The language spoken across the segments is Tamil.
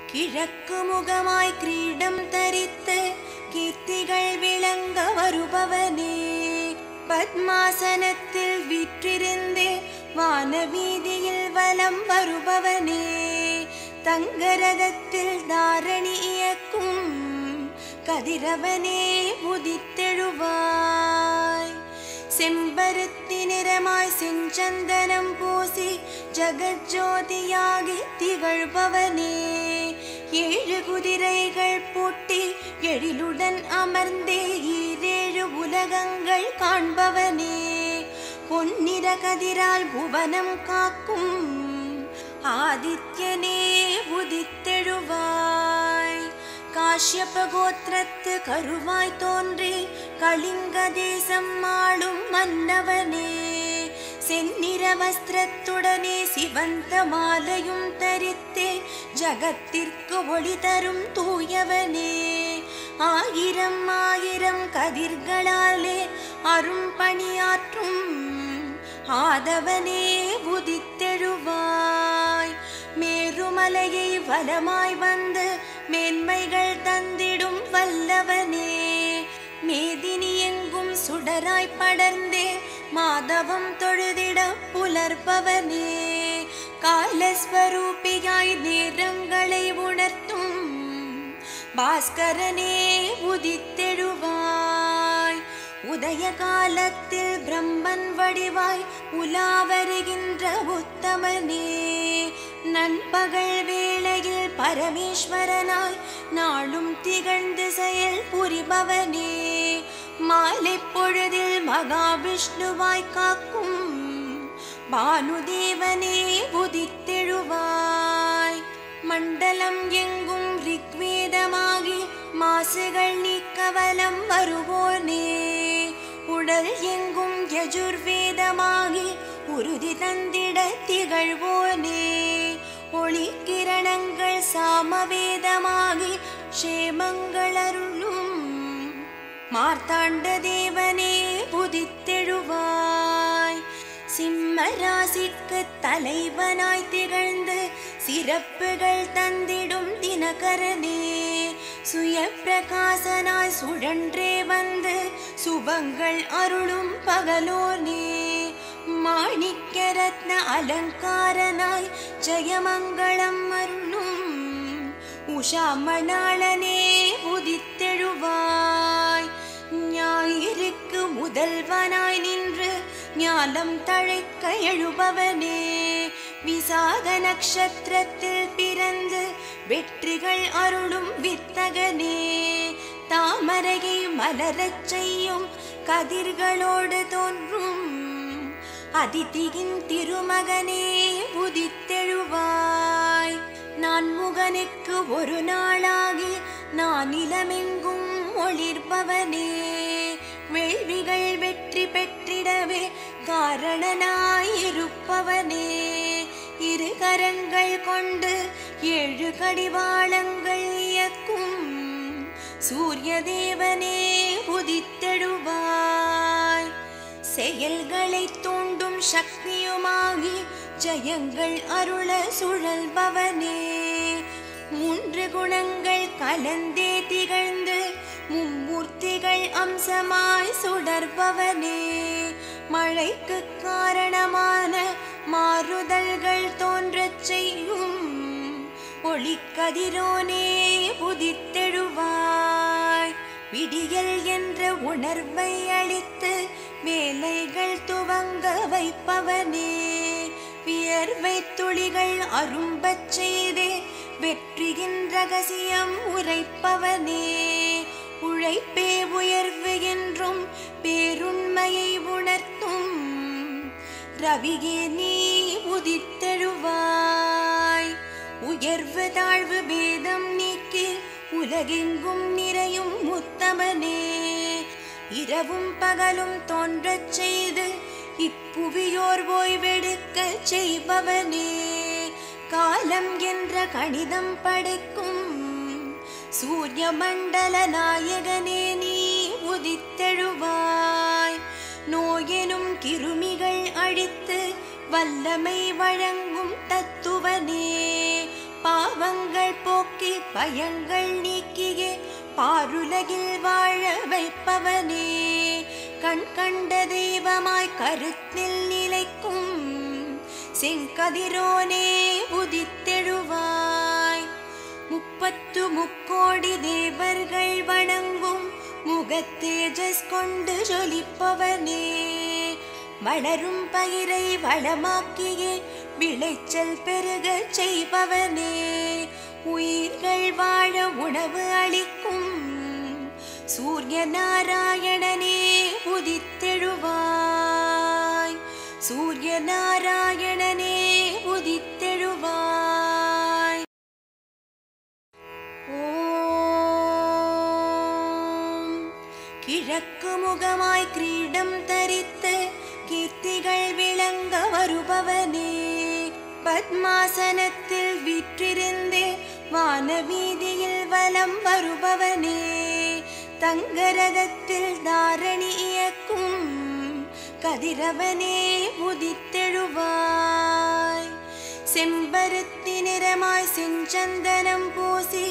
கிழக்கு முகமாய் கிரீடம் தரித்து கீர்த்திகள் விளங்க வருபவனே பத்மாசனத்தில் விற்றிருந்தே வானவீதியில் வலம் வருபவனே தங்கரதத்தில் தாரணி இயக்கும் கதிரவனே உதித்தெழுவாய் செம்பருத்தி நிறமாய் செஞ்சந்தனம் பூசி ஜகஜோதியாகி திகழ்பவனே ஏழு குதிரைகள் பூட்டி எழிலுடன் அமர்ந்தே ஈரேழு உலகங்கள் காண்பவனே பொன்னிற கதிரால் புவனம் காக்கும் ஆதித்யனே உதித்தெழுவாய் காஷ்யப கோத்திரத்து கருவாய் தோன்றி கலிங்க தேசம் ஆளும் மன்னவனே செந்நிற வஸ்திரத்துடனே சிவந்த மாலையும் தரித்தே ஜகத்திற்கு ஒளி தரும் தூயவனே ஆயிரம் ஆயிரம் கதிர்களாலே அரும் பணியாற்றும் ஆதவனே உதித்தெழுவாய் மேருமலையை வலமாய் வந்து மேன்மைகள் தந்திடும் வல்லவனே மேதினி எங்கும் சுடராய் படர்ந்தே மாதவம் தொழுதிட புலர்பவனே காலஸ்வரூபியாய் நேரங்களை உணர்த்தும் பாஸ்கரனே உதித்தெழுவாய் உதய காலத்தில் பிரம்மன் வடிவாய் உலா வருகின்ற உத்தமனே நண்பகல் வேளையில் பரமேஸ்வரனாய் நாளும் திகழ்ந்து செயல் புரிபவனே மாலை பொழுதில் மகாவிஷ்ணுவாய் காக்கும் பானுதேவனே உதித்தெழுவாய் மண்டலம் எங்கும் ரிக்வேதமாகி மாசுகள் நீக்கவலம் வருவோனே உடல் எங்கும் யஜுர்வேதமாகி உறுதி தந்திட திகழ்வோனே ஒளி கிரணங்கள் சாமவேதமாகி க்ஷேமங்கள் அருளும் மார்த்தாண்ட தேவனே உதித்தெழுவாய் சிம்ம ராசிக்கு தலைவனாய் திகழ்ந்து சிறப்புகள் தந்திடும் தினகரனே சுய பிரகாசனாய் சுழன்றே வந்து சுபங்கள் அருளும் பகலோனே மாணிக்க ரத்ன அலங்காரனாய் ஜெயமங்களம் அருளும் உஷா மணாளனே உதித்தெழுவாய் ஞாயிறுக்கு முதல்வனாய் நின்று ஞானம் தழைக்க எழுபவனே விசாக நட்சத்திரத்தில் பிறந்து வெற்றிகள் அருளும் வித்தகனே தாமரையை மலரச் செய்யும் கதிர்களோடு தோன்றும் அதிதியின் திருமகனே உதித்தெழுவாய் நான் முகனுக்கு ஒரு நாளாகி நான் இளமெங்கும் ஒளிர்பவனே வேள்விகள் வெற்றி பெற்றிடவே காரணனாயிருப்பவனே இரு கரங்கள் கொண்டு ஏழு கடிவாளங்கள் இயக்கும் சூரிய தேவனே உதித்தெழுவாய் செயல்களை தூண்டும் சக்தியுமாகி ஜெயங்கள் அருள சுழல்பவனே மூன்று குணங்கள் கலந்தே திகழ்ந்து மும்மூர்த்திகள் அம்சமாய் சுடர்பவனே மழைக்கு காரணமான மாறுதல்கள் தோன்றச் செய்யும் ஒளிக்கதிரோனே உதித்தெழுவாய் விடியல் என்ற உணர்வை அளித்து வேலைகள் துவங்க வைப்பவனே வியர்வை துளிகள் அரும்பச் செய்தே வெற்றியின் ரகசியம் உரைப்பவனே உழைப்பே உயர்வு என்றும் பேருண்மையை உணர்த்தும் ரவியே நீ உதித்தெழுவாய் உயர்வு தாழ்வு பேதம் நீக்கி உலகெங்கும் நிறையும் உத்தமனே இரவும் பகலும் தோன்றச் செய்து இப்புவியோர் ஓய்வெடுக்க செய்பவனே காலம் என்ற கணிதம் படைக்கும் சூரிய மண்டல நாயகனே நீ உதித்தெழுவாய் நோயெனும் கிருமிகள் அழித்து வல்லமை வழங்கும் தத்துவனே பாவங்கள் போக்கி பயங்கள் நீக்கியே பாருலகில் வாழ வைப்பவனே கண் கண்ட தெய்வமாய் கருத்தில் நிலைக்கும் செங்கதிரோனே உதித்தெழுவாய் முப்பத்து முக்கோடி தேவர்கள் வணங்கும் முகத்தேஜஸ் கொண்டு ஜொலிப்பவனே வளரும் பயிரை வளமாக்கியே விளைச்சல் பெருகச் செய்பவனே உயிர்கள் வாழ உணவு அளிக்கும் சூரிய நாராயணனே உதித்தெழுவாய் சூரிய நாராயணனே உதித்தெழுவாய் ஓம் கிழக்கு முகமாய் கிரீடம் தரித்து கீர்த்திகள் விளங்க வருபவனே பத்மாசனத்தில் விற்றிருந்து வானவீதியில் வலம் வருபவனே தங்கரதத்தில் தாரணி இயக்கும் கதிரவனே உதித்தெழுவாய் செம்பருத்தி நிறமாய் செஞ்சந்தனம் பூசி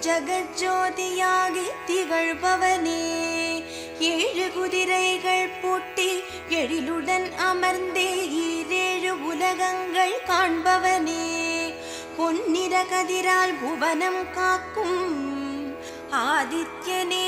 ஜகஜோதியாகி திகழ்பவனே ஏழு குதிரைகள் பூட்டி எழிலுடன் அமர்ந்தே ஈரேழு உலகங்கள் காண்பவனே பொன்னிற கதிரால் புவனம் காக்கும் ஆதித்யனே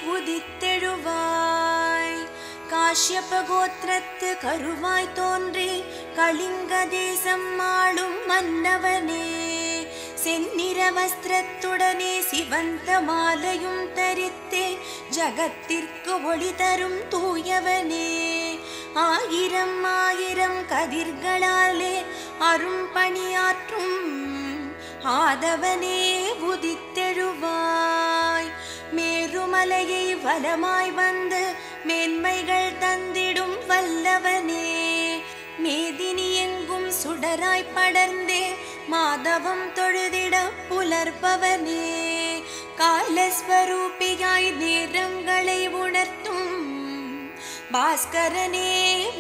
உதித்தெழுவாய் காஷ்யப கோத்திரத்து கருவாய் தோன்றி கலிங்க தேசம் ஆளும் மன்னவனே செந்நிற வஸ்திரத்துடனே சிவந்த மாலையும் தரித்தே ஜகத்திற்கு ஒளி தரும் தூயவனே ஆயிரம் ஆயிரம் கதிர்களாலே அரும் பணியாற்றும் ஆதவனே உதித்தெழுவாய் மேருமலையை வலமாய் வந்து மேன்மைகள் தந்திடும் வல்லவனே மேதினி எங்கும் சுடராய் படர்ந்தே மாதவம் தொழுதிட புலர்பவனே காலஸ்வரூபியாய் நேரங்களை உணர்த்தும் பாஸ்கரனே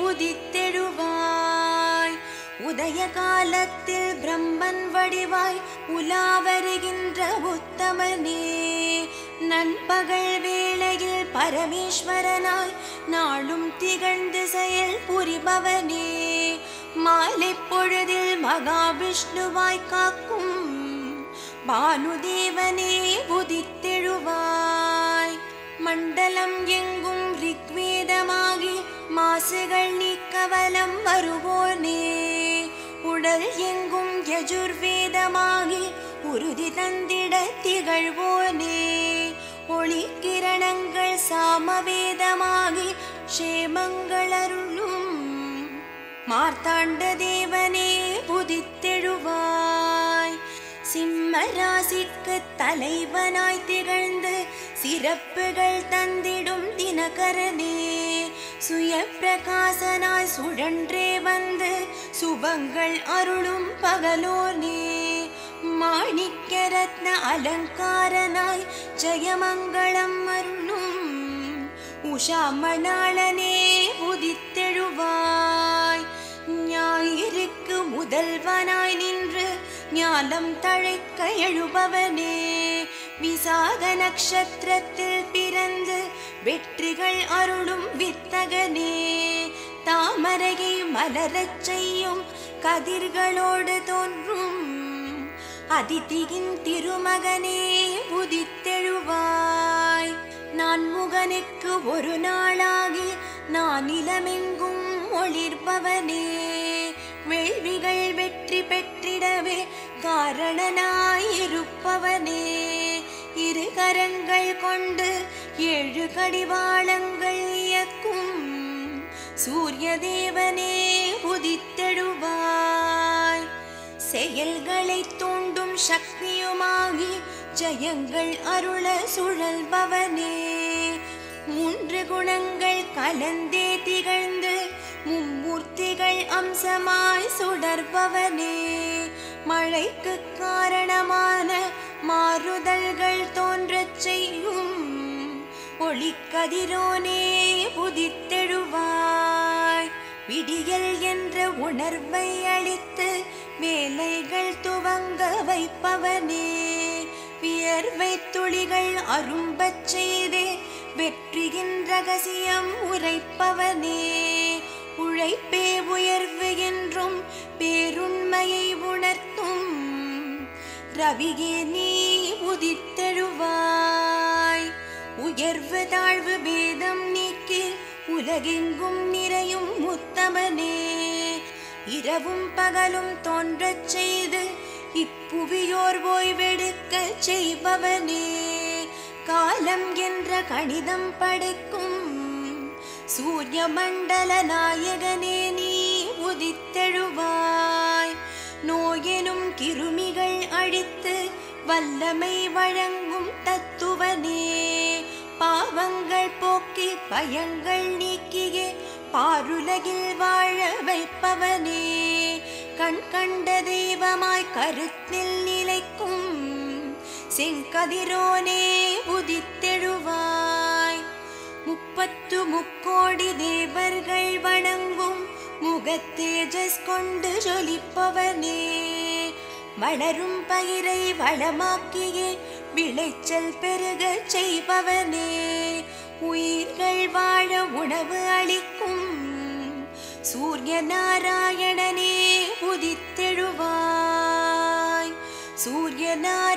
உதித்தெழுவாய் உதய காலத்தில் பிரம்மன் வடிவாய் உலா வருகின்ற உத்தமனே நண்பகல் வேளையில் பரமேஸ்வரனாய் நாளும் திகழ்ந்து செயல் புரிபவனே மாலை பொழுதில் மகாவிஷ்ணுவாய் காக்கும் பானுதேவனே உதித்தெழுவாய் மண்டலம் எங்கும் ரிக்வேதமாகி மாசுகள் நீக்க வலம் வருவோனே உடல் எங்கும் யஜுர்வேதமாகி உறுதி தந்திட திகழ்வோனே ஒளி கிரணங்கள் சாமவேதமாகி க்ஷேமங்கள் அருளும் மார்த்தாண்ட தேவனே உதித்தெழுவாய் சிம்ம ராசிக்கு தலைவனாய் திகழ்ந்து சிறப்புகள் தந்திடும் தினகரனே சுய பிரகாசனாய் சுழன்றே வந்து சுபங்கள் அருளும் பகலோனே மாணிக்க ரத்ன அலங்காரனாய் ஜெயமங்களம் அருளும் உஷா மணாளனே உதித்தெழுவாய் ஞாயிறுக்கு முதல்வனாய் நின்று ஞானம் தழைக்க எழுபவனே விசாக நட்சத்திரத்தில் பிறந்து வெற்றிகள் அருளும் வித்தகனே தாமரையை மலரச் செய்யும் கதிர்களோடு தோன்றும் அதிதியின் திருமகனே உதித்தெழுவாய் நான் முகனுக்கு ஒரு நாளாகி நான் நிலமெங்கும் ஒளிர்பவனே வேள்விகள் வெற்றி பெற்றிடவே காரணனாயிருப்பவனே இரு கரங்கள் கொண்டு ஏழு கடிவாளங்கள் இயக்கும் சூரிய தேவனே உதித்தெழுவாய் செயல்களை தூண்டும் சக்தியுமாகி ஜெயங்கள் அருள சுழல்பவனே மூன்று குணங்கள் கலந்தே திகழ்ந்து மும்மூர்த்திகள் அம்சமாய் சுடர்பவனே மழைக்கு காரணமான மாறுதல்கள் தோன்றச் செய்யும் ஒளிக்கதிரோனே உதித்தெழுவாய் விடியல் என்ற உணர்வை அளித்து வேலைகள் துவங்க வை வைப்பவனே வியர்வை துளிகள் அரும்பச் செய்தே வெற்றியின் ரகசியம் உரைப்பவனே உழைப்பே உயர்வு என்றும் பேருண்மையை உணர்த்தும் ரவியே நீ உதித்தெழுவாய் உயர்வு தாழ்வு பேதம் நீக்கி உலகெங்கும் நிறையும் முத்தமனே இரவும் பகலும் தோன்றச் செய்து இப்புவியோர் ஓய்வெடுக்கச் செய்பவனே காலம் என்ற கணிதம் படைக்கும் சூரிய மண்டல நாயகனே நீ உதித்தெழுவாய் நோயெனும் கிருமிகள் அழித்து வல்லமை வழங்கும் தத்துவனே பாவங்கள் போக்கி பயங்கள் நீக்கியே பாருலகில் வாழ வைப்பவனே கண் கண்ட தெய்வமாய் கருத்தில் நிலைக்கும் செங்கதிரோனே உதித்தெழுவாய் முப்பத்து முக்கோடி தேவர்கள் வணங்கும் முகத்தேஜஸ் கொண்டு ஜொலிப்பவனே வளரும் பயிரை வளமாக்கியே விளைச்சல் பெருகச் செய்பவனே உயிர்கள் வாழ உணவு அளிக்கும் சூரிய நாராயணனே உதித்தெழுவாய் சூரிய நாராயணனே